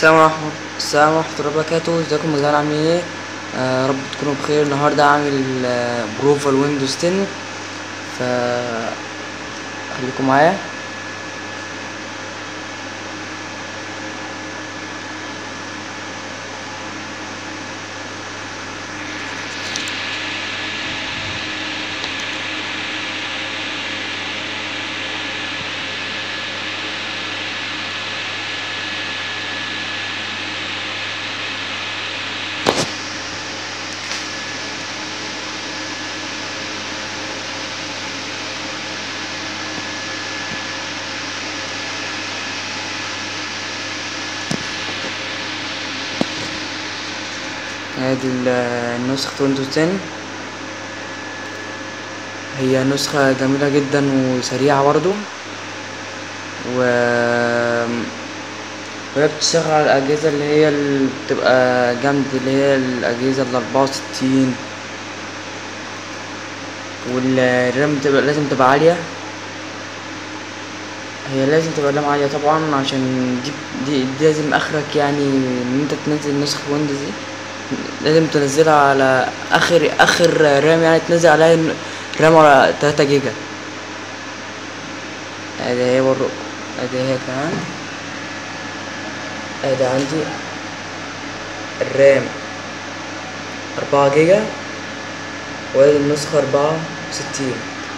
السلام ورحمة السلام ورحمة الله وبركاته ازيكم يا جدعان عاملين ايه آه رب تكونوا بخير النهاردة عامل آه بروفا الويندوز 10 ف خليكم معايا ادي ال- نسخة ويندوز 10 هي نسخة جميلة جدا وسريعة برضو و وهي بتشتغل على الأجهزة اللي هي اللي بتبقى جامدة اللي هي الأجهزة الأربعة وستين والرام بتبقى لازم تبقى عالية هي لازم تبقى رام عالية طبعا عشان دي, دي, دي لازم آخرك يعني إن أنت تنزل نسخة ويندوز دي لازم تنزلها على اخر اخر رام يعني تنزل عليها رام على 3 جيجا ادي هي برضو ادي هي كمان ادي عندي الرام أربعة جيجا وادي النسخة أربعة وستين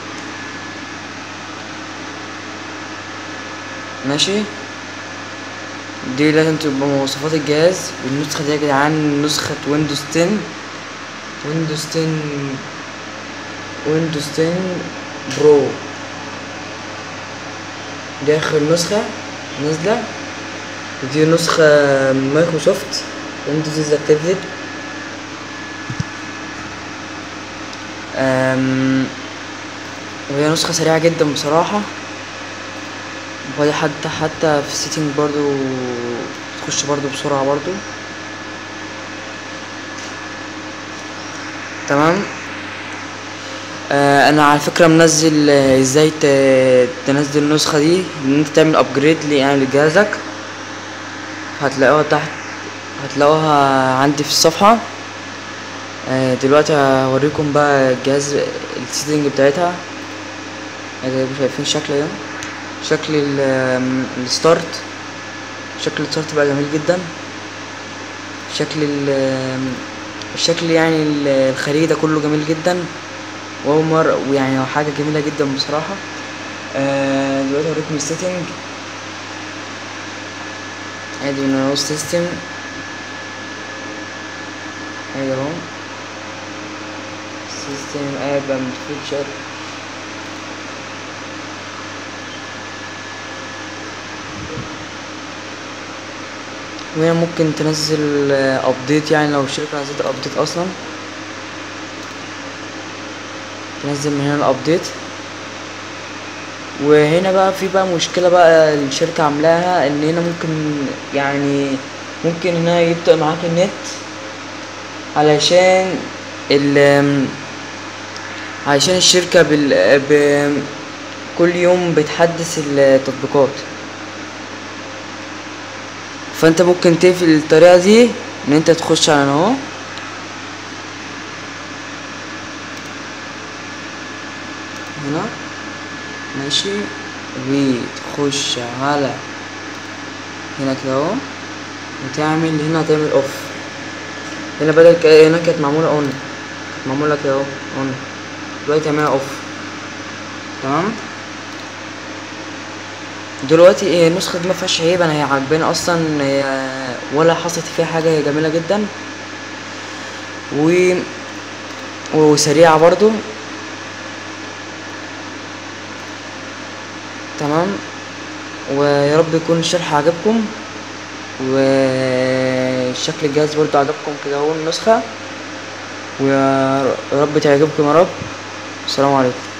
ماشي دي لازم تبقى مواصفات الجهاز والنسخة دي يا جدعان نسخة ويندوز 10 ويندوز 10 ويندوز 10 برو دي آخر نسخة نازلة ودي نسخة من مايكروسوفت ويندوز از اكتيفيتد وهي نسخة سريعة جدا بصراحة وهي حتى حتى في السيتنج برضو تخش برضو بسرعة برضو تمام آه انا على فكرة منزل آه، ازاي ت- تنزل النسخة دي ان انت تعمل ابجريد يعني لجهازك هتلاقوها تحت هتلاقوها عندي في الصفحة آه دلوقتي هوريكم بقى الجهاز السيتنج بتاعتها ادي شايفين الشكل ده شكل ال- آم، الستارت شكل الستارت بقى جميل جدا شكل ال آم، الشكل يعني ال- الخارجي ده كله جميل جدا وأول مرة ويعني حاجة جميلة جدا بصراحة آه، دلوقتي هوريكم السيتنج ادي من هو سيستم ادي اهو سيستم اب اند فيتشر وهنا ممكن تنزل ابديت يعني لو الشركة نزلت ابديت اصلا تنزل من هنا الابديت وهنا بقى في بقى مشكلة بقى الشركة عاملاها ان هنا ممكن يعني ممكن هنا يبدأ معاك النت علشان ال علشان الشركة بال ب كل يوم بتحدث التطبيقات فانت ممكن تقفل الطريقة دي ان انت تخش على هنا اهو هنا ماشي وتخش على هنا كده اهو وتعمل هنا هتعمل اوف هنا بدل ك- هنا كانت معمولة اون كانت معمولة كده اهو اون دلوقتي تعملها اوف تمام دلوقتي ايه النسخة دي مفيهاش عيب انا هي عاجباني اصلا هي ولا حصلت فيها حاجة هي جميلة جدا و وسريعة برضو تمام ويا رب يكون الشرح عجبكم وشكل الجهاز برضو عجبكم كده اهو النسخة ويا رب تعجبكم يا رب السلام عليكم